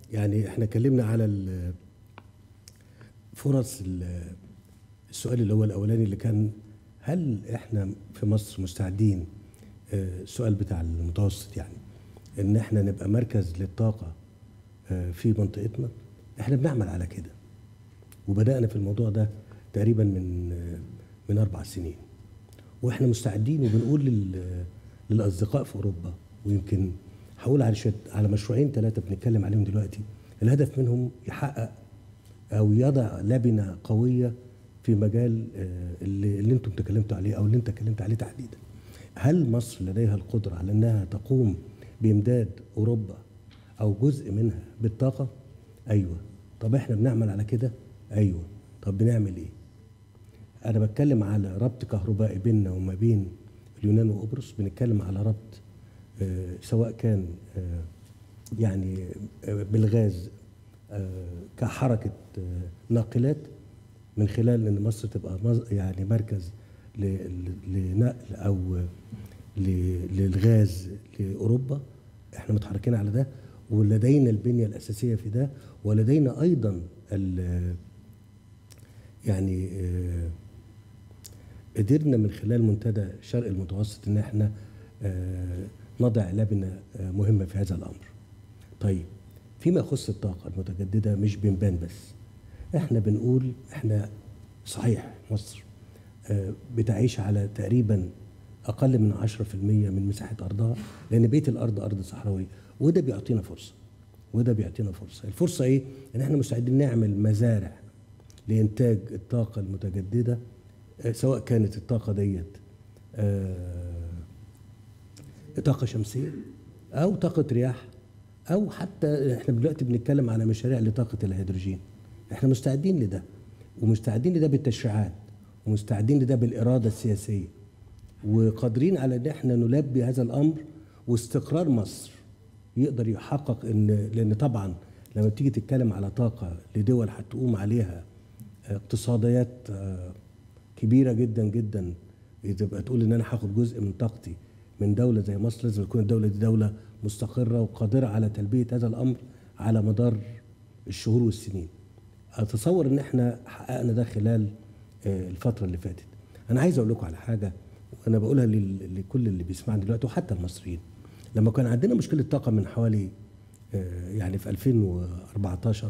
يعني احنا اتكلمنا على ال- فرص ال- السؤال اللي هو الاولاني اللي كان هل احنا في مصر مستعدين آه، السؤال بتاع المتوسط يعني ان احنا نبقى مركز للطاقه آه، في منطقتنا احنا بنعمل على كده وبدانا في الموضوع ده تقريبا من آه، من اربع سنين واحنا مستعدين وبنقول لل- للاصدقاء في اوروبا ويمكن هقول على شويه على مشروعين ثلاثه بنتكلم عليهم دلوقتي الهدف منهم يحقق او يضع لبنه قويه في مجال آه، اللي, اللي انتم تكلمتوا عليه او اللي انت اتكلمت عليه تحديدا. هل مصر لديها القدره على انها تقوم بامداد اوروبا او جزء منها بالطاقه؟ ايوه. طب احنا بنعمل على كده؟ ايوه. طب بنعمل ايه؟ انا بتكلم على ربط كهربائي بيننا وما بين اليونان وقبرص بنتكلم على ربط آه، سواء كان آه، يعني آه، بالغاز آه، كحركه آه، ناقلات من خلال ان مصر تبقى مز- يعني مركز ل- ل- لنقل او ل- للغاز لاوروبا احنا متحركين على ده ولدينا البنيه الاساسيه في ده ولدينا ايضا ال- يعني آه، قدرنا من خلال منتدى الشرق المتوسط ان احنا آه، نضع لبنه آه، مهمه في هذا الامر. طيب فيما يخص الطاقه المتجدده مش بنبان بس احنا بنقول احنا صحيح مصر آه، بتعيش على تقريبا اقل من 10% من مساحه ارضها لان بقيه الارض ارض صحراويه وده بيعطينا فرصه وده بيعطينا فرصه الفرصه ايه ان احنا مستعدين نعمل مزارع لانتاج الطاقه المتجدده آه، سواء كانت الطاقه ديت آه، طاقه شمسيه او طاقه رياح او حتى احنا دلوقتي بنتكلم على مشاريع لطاقه الهيدروجين احنا مستعدين لده ومستعدين لده بالتشريعات ومستعدين لده بالاراده السياسيه وقادرين على ان احنا نلبي هذا الامر واستقرار مصر يقدر يحقق ان لان طبعا لما بتيجي تتكلم على طاقه لدول هتقوم عليها اقتصاديات آه، كبيره جدا جدا تبقى تقول ان انا هاخد جزء من طاقتي من دوله زي مصر لازم تكون الدوله دي دوله مستقره وقادره على تلبيه هذا الامر على مدار الشهور والسنين. اتصور ان احنا حققنا ده خلال آه، الفتره اللي فاتت. انا عايز اقول لكم على حاجه وانا بقولها لل- لكل اللي بيسمعني دلوقتي وحتى المصريين. لما كان عندنا مشكله طاقه من حوالي آه، يعني في 2014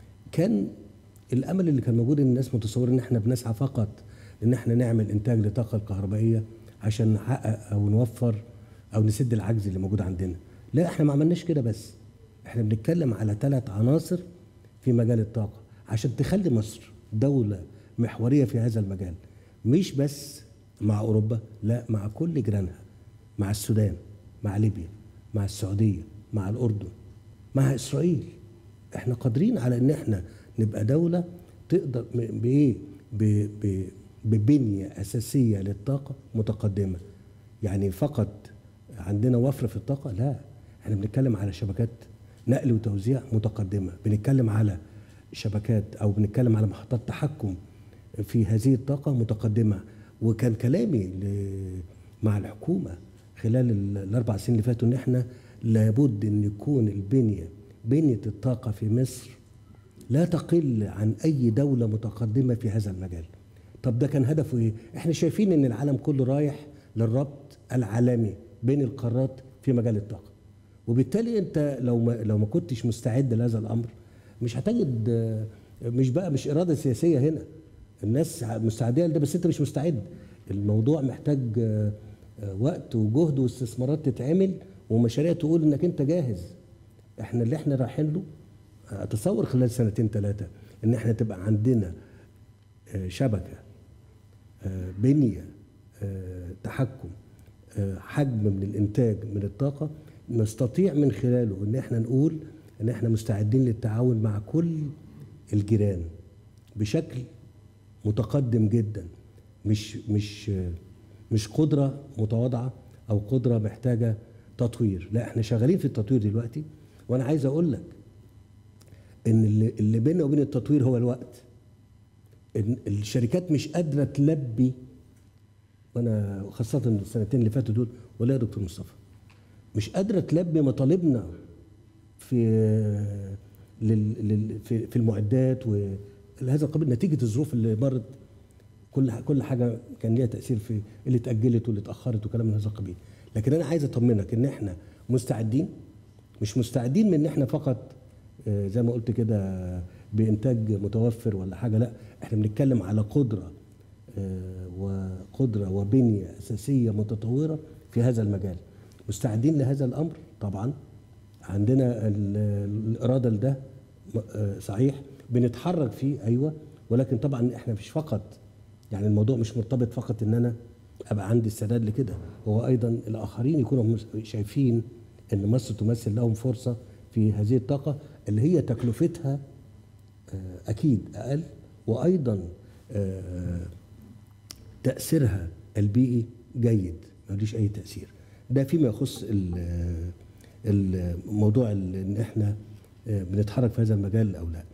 كان الامل اللي كان موجود ان الناس متصوره ان احنا بنسعى فقط ان احنا نعمل انتاج للطاقه الكهربائيه عشان نحقق او نوفر او نسد العجز اللي موجود عندنا لا احنا ما عملناش كده بس احنا بنتكلم على ثلاث عناصر في مجال الطاقه عشان تخلي مصر دوله محوريه في هذا المجال مش بس مع اوروبا لا مع كل جيرانها مع السودان مع ليبيا مع السعوديه مع الاردن مع اسرائيل احنا قادرين على ان احنا نبقى دوله تقدر م- بايه ب- ب- ببنيه اساسيه للطاقه متقدمه يعني فقط عندنا وفره في الطاقه لا احنا بنتكلم على شبكات نقل وتوزيع متقدمه بنتكلم على شبكات او بنتكلم على محطات تحكم في هذه الطاقه متقدمه وكان كلامي ل- مع الحكومه خلال ال- الاربع سنين اللي فاتوا ان احنا لابد ان يكون البنيه بنيه الطاقه في مصر لا تقل عن اي دوله متقدمه في هذا المجال. طب ده كان هدفه ايه؟ احنا شايفين ان العالم كله رايح للربط العالمي بين القارات في مجال الطاقه. وبالتالي انت لو ما لو ما كنتش مستعد لهذا الامر مش هتجد آه، مش بقى مش اراده سياسيه هنا. الناس مستعديه لده بس انت مش مستعد. الموضوع محتاج آه، آه، وقت وجهد واستثمارات تتعمل ومشاريع تقول انك انت جاهز. احنا اللي احنا رايحين له اتصور خلال سنتين ثلاثه ان احنا تبقى عندنا آه، شبكه آه، بنيه آه، تحكم آه، حجم من الانتاج من الطاقه نستطيع من خلاله ان احنا نقول ان احنا مستعدين للتعاون مع كل الجيران بشكل متقدم جدا مش مش آه، مش قدره متواضعه او قدره محتاجه تطوير لا احنا شغالين في التطوير دلوقتي وانا عايز اقول لك ان اللي, اللي بيننا وبين التطوير هو الوقت ان الشركات مش قادره تلبي وانا خاصه السنتين اللي فاتوا دول ولا يا دكتور مصطفى مش قادره تلبي مطالبنا في لل... لل... في في المعدات ولهذا القبيل نتيجه الظروف اللي مرت كل كل حاجه كان ليها تاثير في اللي اتاجلت واللي اتاخرت وكلام من هذا القبيل لكن انا عايز اطمنك ان احنا مستعدين مش مستعدين من ان احنا فقط آه، زي ما قلت كده بانتاج متوفر ولا حاجه لا احنا بنتكلم على قدره آه، وقدره وبنيه اساسيه متطوره في هذا المجال مستعدين لهذا الامر طبعا عندنا ال- الاراده لده م- آه، صحيح بنتحرك فيه ايوه ولكن طبعا احنا مش فقط يعني الموضوع مش مرتبط فقط ان انا ابقى عندي استعداد لكده هو ايضا الاخرين يكونوا مس- شايفين ان مصر تمثل لهم فرصه في هذه الطاقه اللي هي تكلفتها آه، اكيد اقل وايضا آه، تاثيرها البيئي جيد ملوش اي تاثير ده فيما يخص ال- الموضوع ال- ان احنا آه، بنتحرك في هذا المجال او لا